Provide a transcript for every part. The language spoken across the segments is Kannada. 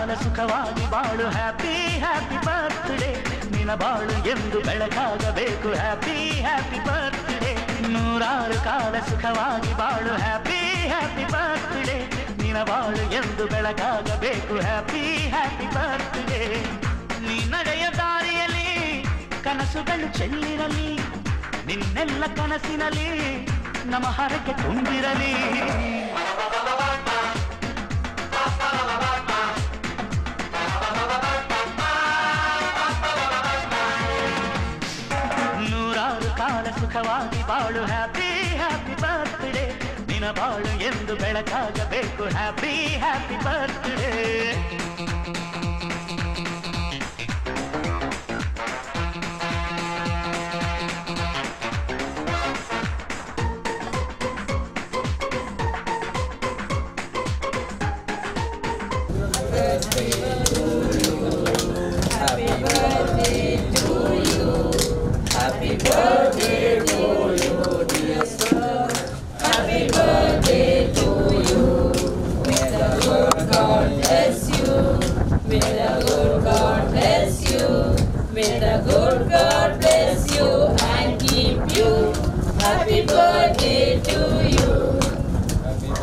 ಕಾಲ ಸುಖವಾಗಿ ಬಾಳು ಹ್ಯಾಪಿ ಹ್ಯಾಪಿ ಬರ್ತ್ಡೇ ನಿನ ಬಾಳು ಎಂದು ಬೆಳಕಾಗಬೇಕು ಹ್ಯಾಪಿ ಹ್ಯಾಪಿ ಬರ್ತ್ಡೇ ನೂರಾರು ಕಾಲ ಸುಖವಾಗಿ ಬಾಳು ಹ್ಯಾಪಿ ಹ್ಯಾಪಿ ಬರ್ತ್ಡೇ ನಿನ ಬಾಳು ಎಂದು ಬೆಳಕಾಗಬೇಕು ಹ್ಯಾಪಿ ಹ್ಯಾಪಿ ಬರ್ತ್ಡೇ ನೀ ನಡೆಯ ದಾರಿಯಲ್ಲಿ ಕನಸುಗಳು ಚೆಲ್ಲಿರಲಿ ನಿನ್ನೆಲ್ಲ ಕನಸಿನಲ್ಲಿ ನಮ್ಮ ಹರಕೆ ತುಂಬಿರಲಿ ನೂರಾರು ಕಾಲ ಸುಖವಾಗಿ ಬಾಳು ಹ್ಯಾಪಿ ಹ್ಯಾಪಿ ಬರ್ತ್ಡೇ ನಿನ ಬಾಳು ಎಂದು ಬೆಳಕಾಗಬೇಕು happy happy birthday May the good God bless you and keep you. Happy birthday to you.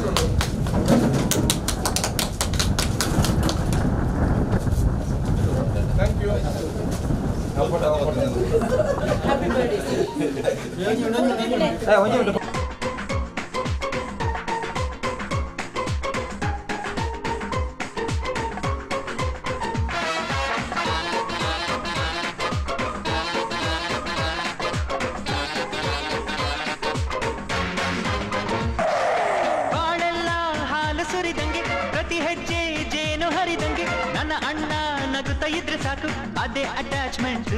ಬಾಳೆಲ್ಲ ಹಾಲು ಸುರಿದಂಗೆ ಪ್ರತಿ ಹೆಜ್ಜೆ ಜೇನು ಹರಿದಂಗೆ ನನ್ನ ಅಣ್ಣ ನಗುತ್ತಾ ಇದ್ರೆ ಸಾಕು ಅದೇ ಅಟ್ಯಾಚ್ಮೆಂಟ್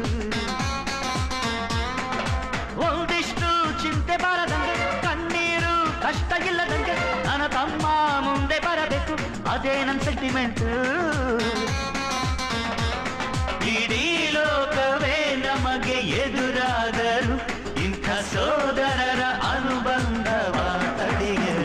ಒಂದಿಷ್ಟು ಚಿಂತೆ ಬಾರದಂಗೆ ಕಣ್ಣೀರು ಕಷ್ಟ ಇಲ್ಲದಂಗೆ ನನ್ನ ತಮ್ಮ ಮುಂದೆ ಬರಬೇಕು ಅದೇ ನನ್ನ ಸೆಂಟಿಮೆಂಟ್ ಇಡೀ ಲೋಕವೇ ನಮಗೆ ಎದುರಾದರು ಇಂಥ ಸೋದರರ ಅನುಬಂಧವ ತಡೆಯಲು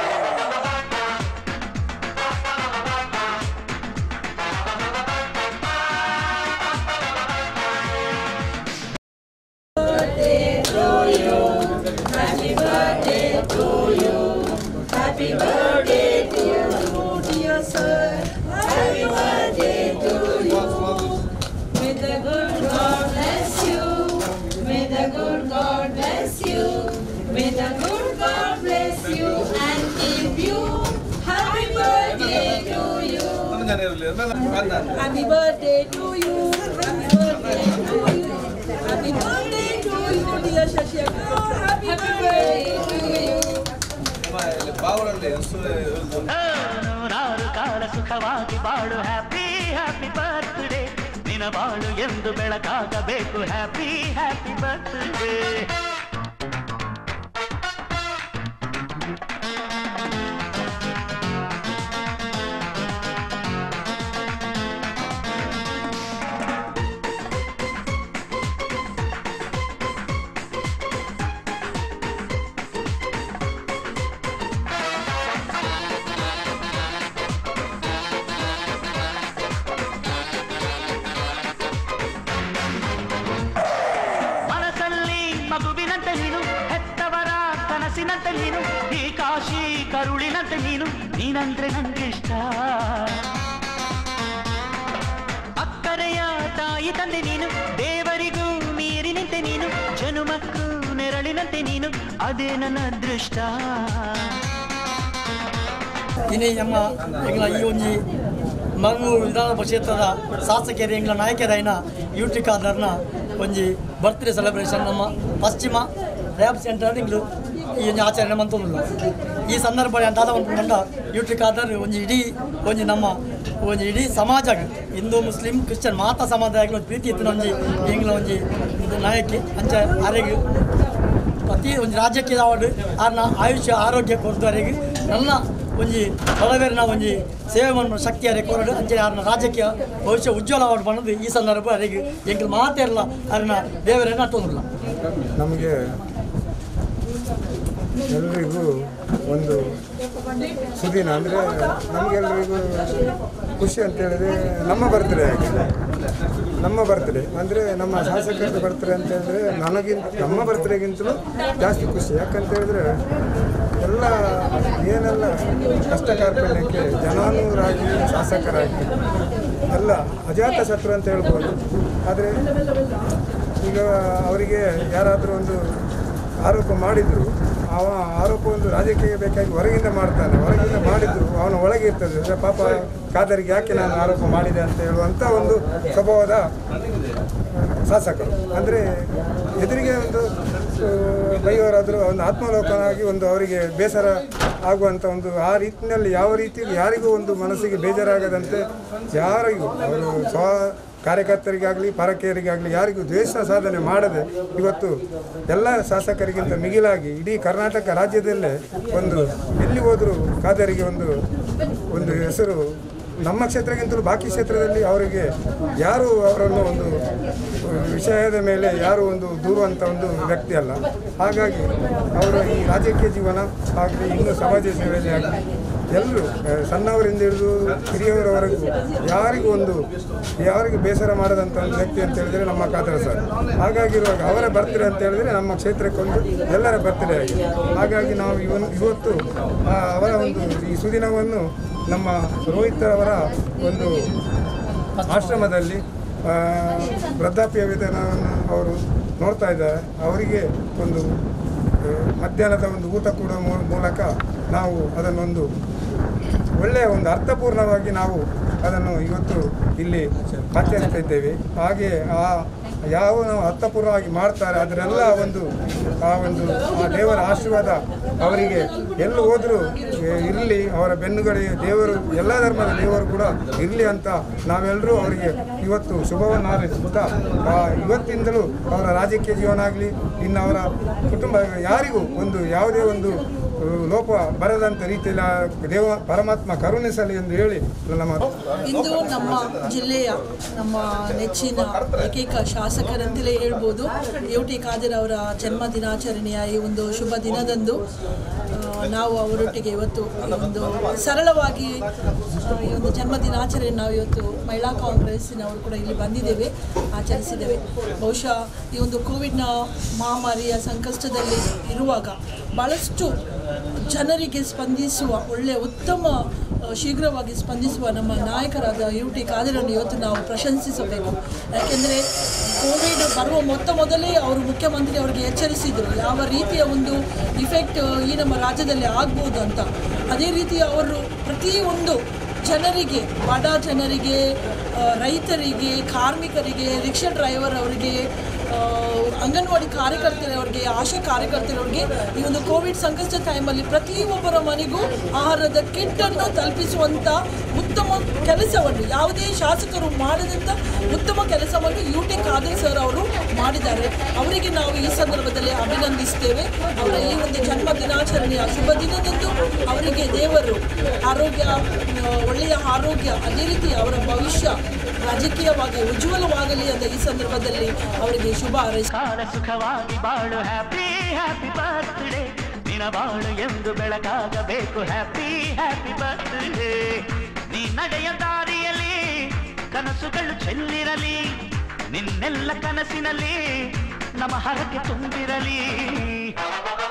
Happy birthday to you, dear sir. Happy birthday to you. May the good God bless you. May the good God bless you. May the good God bless you and keep you. Happy birthday to you. Happy birthday to you. Happy birthday to you. Happy birthday to you, dear Shashika. Happy birthday to you. ನೂರಾರು ಕಾಲ ಸುಖವಾಗಿ ಬಾಳು ಹ್ಯಾಪಿ ಹ್ಯಾಪಿ ಬರ್ತ್ಡೇ ನಿನ ಬಾಳು ಎಂದು ಬೆಳಕಾಗಬೇಕು ಹ್ಯಾಪಿ ಹ್ಯಾಪಿ ಬರ್ತ್ಡೇ ಮನಸ್ಸಲ್ಲಿ ಮಗುವಿನಂತೆ ನೀನು ಹೆತ್ತವರ ಕನಸಿನಂತೆ ನೀನು ಈ ಕಾಶಿ ಕರುಳಿನಂತೆ ನೀನು ನೀನಂದ್ರೆ ನಂಗಿಷ್ಟ ಅಕ್ಕರೆಯ ತಾಯಿ ತಂದೆ ನೀನು ದೇವರಿಗೂ ಮೀರಿ ನಿಂತೆ ನೀನು ಜನುಮಕ್ಕೂ ನೆರಳಿನಂತೆ ನೀನು ಅದೇ ನನ್ನ ಅದೃಷ್ಟ ಇನಿ ನಮ್ಮ ಎಂಗ್ಲ ಈ ಒಂಜಿ ಮಂಗಳೂರು ವಿಧಾನಸಭಾ ಕ್ಷೇತ್ರದ ಶಾಸಕರು ಎಂಗ್ಲ ನಾಯಕರೈನ ಯೂಟ್ರಿಕ್ ಆಧಾರ್ನ ಒಂಜಿ ಬರ್ತ್ಡೇ ಸೆಲೆಬ್ರೇಷನ್ ನಮ್ಮ ಪಶ್ಚಿಮ ರ್ಯಾಬ್ ಸೆಂಟರ್ ಇಂಗ್ಲು ಈ ಒಂಜಿ ಆಚರಣೆ ಮಂತೊಂದುಲ್ಲ ಈ ಸಂದರ್ಭ ದಾದ ಒಂದು ಯೂಟ್ರಿಕ್ ಆಧಾರ್ ಒಂಜಿ ಇಡೀ ಒಂಜಿ ನಮ್ಮ ಒಂಜಿ ಇಡೀ ಸಮಾಜ ಹಿಂದೂ ಮುಸ್ಲಿಂ ಕ್ರಿಶ್ಚಿಯನ್ ಮಾತಾ ಸಮಾಜ ಪ್ರೀತಿ ಇತ್ತಿನ ಒಂಜಿ ಎಂಗ್ಲ ಒಂಜಿ ನಾಯಕಿ ಅಂಚ ಅರೆಗ್ ಪ್ರತಿ ಒಂದು ರಾಜ್ಯಕ್ಕೆ ಅವಾರ್ಡ್ ಆರ್ನ ಆಯುಷ್ಯ ಆರೋಗ್ಯ ಕೊರದವರೆಗೆ ನನ್ನ ಒಂಜಿ ಒಳವೇರಿನ ಒಂಜಿ ಸೇವೆ ಮಾಡುವ ಶಕ್ತಿ ಅರೆ ಕೊರಡು ಅಂಚೆ ಆರ್ನ ರಾಜ್ಯಕ್ಕೆ ಭವಿಷ್ಯ ಉಜ್ವಲ ಅವಾರ್ಡ್ ಮಾಡೋದು ಈ ಸಂದರ್ಭ ಅರೆಗೆ ಎಂಕಲ್ ಮಾತೇರಲ್ಲ ಅರ್ನ ದೇವರನ್ನ ಅಟ್ಟೊಂದಿಲ್ಲ ನಮಗೆ ಎಲ್ರಿಗೂ ಒಂದು ಸುದಿನ ಅಂದರೆ ನಮಗೆಲ್ಲರಿಗೂ ಖುಷಿ ಅಂತ ಹೇಳಿದ್ರೆ ನಮ್ಮ ಬರ್ತ್ಡೇ ಆಗಿದೆ ನಮ್ಮ ಬರ್ತ್ಡೇ ಅಂದರೆ ನಮ್ಮ ಶಾಸಕರ ಬರ್ತ್ಡೇ ಅಂತ ಹೇಳಿದ್ರೆ ನನಗಿಂತ ನಮ್ಮ ಬರ್ತ್ಡೇಗಿಂತಲೂ ಜಾಸ್ತಿ ಖುಷಿ ಯಾಕಂತ ಹೇಳಿದ್ರೆ ಎಲ್ಲ ಏನೆಲ್ಲ ಕಷ್ಟ ಕಾರ್ಪಣ್ಯಕ್ಕೆ ಜನಾನುರಾಗಿ ಶಾಸಕರಾಗಿ ಎಲ್ಲ ಅಜಾತ ಶತ್ರು ಅಂತ ಹೇಳ್ಬೋದು ಆದರೆ ಈಗ ಅವರಿಗೆ ಯಾರಾದರೂ ಒಂದು ಆರೋಪ ಮಾಡಿದ್ರು ಅವ ಆರೋಪ ಒಂದು ರಾಜಕೀಯ ಬೇಕಾಗಿ ಹೊರಗಿಂದ ಮಾಡ್ತಾನೆ ಹೊರಗಿಂದ ಮಾಡಿದ್ರು ಅವನ ಒಳಗೆ ಇರ್ತದೆ ಅಂದ್ರೆ ಪಾಪ ಖಾದರಿಗೆ ಯಾಕೆ ನಾನು ಆರೋಪ ಮಾಡಿದೆ ಅಂತ ಹೇಳುವಂಥ ಒಂದು ಸ್ವಭಾವದ ಶಾಸಕರು ಅಂದರೆ ಎದುರಿಗೆ ಒಂದು ಆ, ಬೈಯವರಾದರೂ ಒಂದು ಆತ್ಮಲೋಕನಾಗಿ ಒಂದು ಅವರಿಗೆ ಬೇಸರ ಆಗುವಂಥ ಒಂದು ಆ ರೀತಿಯಲ್ಲಿ ಯಾವ ರೀತಿ ಯಾರಿಗೂ ಒಂದು ಮನಸ್ಸಿಗೆ ಬೇಜಾರಾಗದಂತೆ ಯಾರಿಗೂ ಅವರು ಸ್ವ ಕಾರ್ಯಕರ್ತರಿಗಾಗಲಿ ಪರಕೇಯರಿಗಾಗಲಿ ಯಾರಿಗೂ ದ್ವೇಷ ಸಾಧನೆ ಮಾಡದೆ ಇವತ್ತು ಎಲ್ಲ ಶಾಸಕರಿಗಿಂತ ಮಿಗಿಲಾಗಿ ಇಡೀ ಕರ್ನಾಟಕ ರಾಜ್ಯದಲ್ಲೇ ಒಂದು ಎಲ್ಲಿ ಹೋದರೂ ಖಾದರಿಗೆ ಒಂದು ಒಂದು ಹೆಸರು ನಮ್ಮ ಕ್ಷೇತ್ರಕ್ಕಿಂತಲೂ ಬಾಕಿ ಕ್ಷೇತ್ರದಲ್ಲಿ ಅವರಿಗೆ ಯಾರು ಅವರನ್ನು ಒಂದು ವಿಷಯದ ಮೇಲೆ ಯಾರು ಒಂದು ದೂರುವಂಥ ಒಂದು ವ್ಯಕ್ತಿ ಅಲ್ಲ ಹಾಗಾಗಿ ಅವರ ಈ ರಾಜಕೀಯ ಜೀವನ ಆಗಲಿ ಇನ್ನು ಸಮಾಜ ಸೇವೆಯಲ್ಲಿ ಆಗಲಿ ಎಲ್ಲರೂ ಆ, ಸಣ್ಣವರಿಂದ ಹಿಡಿದು ಹಿರಿಯವರವರೆಗೂ ಯಾರಿಗೂ ಒಂದು ಯಾರಿಗೂ ಬೇಸರ ಮಾಡದಂಥ ಒಂದು ವ್ಯಕ್ತಿ ಅಂತ ಹೇಳಿದರೆ ನಮ್ಮ ಕಾತರ ಸರ್ ಹಾಗಾಗಿರುವಾಗ ಅವರ ಬರ್ತ್ಡೇ ಅಂತ ಹೇಳಿದರೆ ನಮ್ಮ ಕ್ಷೇತ್ರಕ್ಕೊಂದು ಎಲ್ಲರ ಬರ್ತ್ಡೇ ಆಗಿದೆ ಹಾಗಾಗಿ ನಾವು ಇವನ್ ಇವತ್ತು ಆ, ಅವರ ಒಂದು ಈ ಸುದಿನವನ್ನು ನಮ್ಮ ರೋಹಿತ್ ಅವರ ಒಂದು ಆಶ್ರಮದಲ್ಲಿ ಆ, ವೃದ್ಧಾಪ್ಯ ವೇತನವನ್ನು ಅವರು ನೋಡ್ತಾ ಇದ್ದಾರೆ ಅವರಿಗೆ ಒಂದು ಆ, ಮಧ್ಯಾಹ್ನದ ಒಂದು ಊಟ ಕೊಡುವ ಮೂ- ಮೂಲಕ ನಾವು ಅದನ್ನೊಂದು ಒಳ್ಳೆಯ ಒಂದು ಅರ್ಥಪೂರ್ಣವಾಗಿ ನಾವು ಅದನ್ನು ಇವತ್ತು ಇಲ್ಲಿ ಆಚರಿಸ್ತಾ ಇದ್ದೇವೆ ಹಾಗೆ ಆ ಯಾವ ನಾವು ಅರ್ಥಪೂರ್ಣವಾಗಿ ಮಾಡ್ತಾರೆ ಅದರೆಲ್ಲ ಒಂದು ಆ ಒಂದು ಆ ದೇವರ ಆಶೀರ್ವಾದ ಅವರಿಗೆ ಎಲ್ಲಿ ಹೋದರೂ ಇರಲಿ ಅವರ ಬೆನ್ನುಗಳಿಗೆ ದೇವರು ಎಲ್ಲ ಧರ್ಮದ ದೇವರು ಕೂಡ ಇರಲಿ ಅಂತ ನಾವೆಲ್ಲರೂ ಅವರಿಗೆ ಇವತ್ತು ಶುಭವನ್ನು ಹಾರೈಸುತ್ತಾ ಆ ಇವತ್ತಿಂದಲೂ ಅವರ ರಾಜಕೀಯ ಜೀವನ ಆಗಲಿ ಇನ್ನು ಅವರ ಕುಟುಂಬ ಯಾರಿಗೂ ಒಂದು ಯಾವುದೇ ಒಂದು ಆ, ಲೋಪ ಬರದಂಥ ರೀತಿಯಲ್ಲಿ ಆ ದೇವ ಪರಮಾತ್ಮ ಕರುಣಿಸಲಿ ಎಂದು ಹೇಳಿ ನನ್ನ ಮಾತು ಇಂದು ನಮ್ಮ ಜಿಲ್ಲೆಯ ನಮ್ಮ ನೆಚ್ಚಿನ ಏಕೈಕ ಶಾಸಕರಂತಲೇ ಹೇಳ್ಬೋದು ಯು ಟಿ ಖಾದರ್ ಅವರ ಜನ್ಮ ದಿನಾಚರಣೆಯ ಈ ಒಂದು ಶುಭ ದಿನದಂದು ಆ, ನಾವು ಅವರೊಟ್ಟಿಗೆ ಇವತ್ತು ಈ ಒಂದು ಸರಳವಾಗಿ ಆ, ಈ ಒಂದು ಜನ್ಮ ದಿನಾಚರಣೆ ನಾವು ಇವತ್ತು ಮಹಿಳಾ ಕಾಂಗ್ರೆಸ್ಸಿನವರು ಕೂಡ ಇಲ್ಲಿ ಬಂದಿದ್ದೇವೆ ಆಚರಿಸಿದ್ದೇವೆ ಬಹುಶಃ ಈ ಒಂದು ಕೋವಿಡ್ನ ಮಹಾಮಾರಿಯ ಸಂಕಷ್ಟದಲ್ಲಿ ಇರುವಾಗ ಭಾಳಷ್ಟು ಜನರಿಗೆ ಸ್ಪಂದಿಸುವ ಒಳ್ಳೆಯ ಉತ್ತಮ ಆ, ಶೀಘ್ರವಾಗಿ ಸ್ಪಂದಿಸುವ ನಮ್ಮ ನಾಯಕರಾದ ಯು ಟಿ ಖಾದರನ್ನು ಇವತ್ತು ನಾವು ಪ್ರಶಂಸಿಸಬೇಕು ಯಾಕೆಂದರೆ ಕೋವಿಡ್ ಬರುವ ಮೊತ್ತ ಮೊದಲೇ ಅವರು ಮುಖ್ಯಮಂತ್ರಿ ಅವರಿಗೆ ಎಚ್ಚರಿಸಿದರು ಯಾವ ರೀತಿಯ ಒಂದು ಇಫೆಕ್ಟ್ ಈ ನಮ್ಮ ರಾಜ್ಯದಲ್ಲಿ ಆಗ್ಬೋದು ಅಂತ ಅದೇ ರೀತಿ ಅವರು ಪ್ರತಿಯೊಂದು ಜನರಿಗೆ ಬಡ ಜನರಿಗೆ ಆ, ರೈತರಿಗೆ ಕಾರ್ಮಿಕರಿಗೆ ರಿಕ್ಷಾ ಡ್ರೈವರ್ ಅವರಿಗೆ ಆ, ಅಂಗನವಾಡಿ ಕಾರ್ಯಕರ್ತರವರಿಗೆ ಆಶಾ ಕಾರ್ಯಕರ್ತರವರಿಗೆ ಈ ಒಂದು ಕೋವಿಡ್ ಸಂಕಷ್ಟ ಟೈಮಲ್ಲಿ ಪ್ರತಿಯೊಬ್ಬರ ಮನೆಗೂ ಆಹಾರದ ಕಿಟ್ಟನ್ನು ತಲುಪಿಸುವಂಥ ಉತ್ತಮ ಕೆಲಸವನ್ನು ಯಾವುದೇ ಶಾಸಕರು ಮಾಡದಂಥ ಉತ್ತಮ ಕೆಲಸವನ್ನು ಯು ಟಿ ಖಾದರ್ ಸರ್ ಅವರು ಮಾಡಿದ್ದಾರೆ ಅವರಿಗೆ ನಾವು ಈ ಸಂದರ್ಭದಲ್ಲಿ ಅಭಿನಂದಿಸ್ತೇವೆ ಅವರ ಈ ಒಂದು ಜನ್ಮ ದಿನಾಚರಣೆಯ ಶುಭ ದಿನದಂದು ಅವರಿಗೆ ದೇವರು ಆರೋಗ್ಯ ಆ, ಒಳ್ಳೆಯ ಆರೋಗ್ಯ ಅದೇ ರೀತಿ ಅವರ ಭವಿಷ್ಯ ರಾಜಕೀಯವಾಗಿ ಉಜ್ವಲವಾಗಲಿ ಅಂತ ಈ ಸಂದರ್ಭದಲ್ಲಿ ಅವರಿಗೆ ಶುಭ ಹಾರೈಸ ಕಾಲ ಸುಖವಾಗಿ ಬಾಳು ಹ್ಯಾಪಿ ಹ್ಯಾಪಿ ಬರ್ತ್ಡೇ ನಿನ ಬಾಳು ಎಂದು ಬೆಳಕಾಗಬೇಕು ಹ್ಯಾಪಿ ಹ್ಯಾಪಿ ಬರ್ತ್ಡೇ ನೀ ನಡೆಯ ದಾರಿಯಲ್ಲಿ ಕನಸುಗಳು ಚೆಲ್ಲಿರಲಿ ನಿನ್ನೆಲ್ಲ ಕನಸಿನಲ್ಲಿ ನಮ್ಮ ಹರಕೆ ತುಂಬಿರಲಿ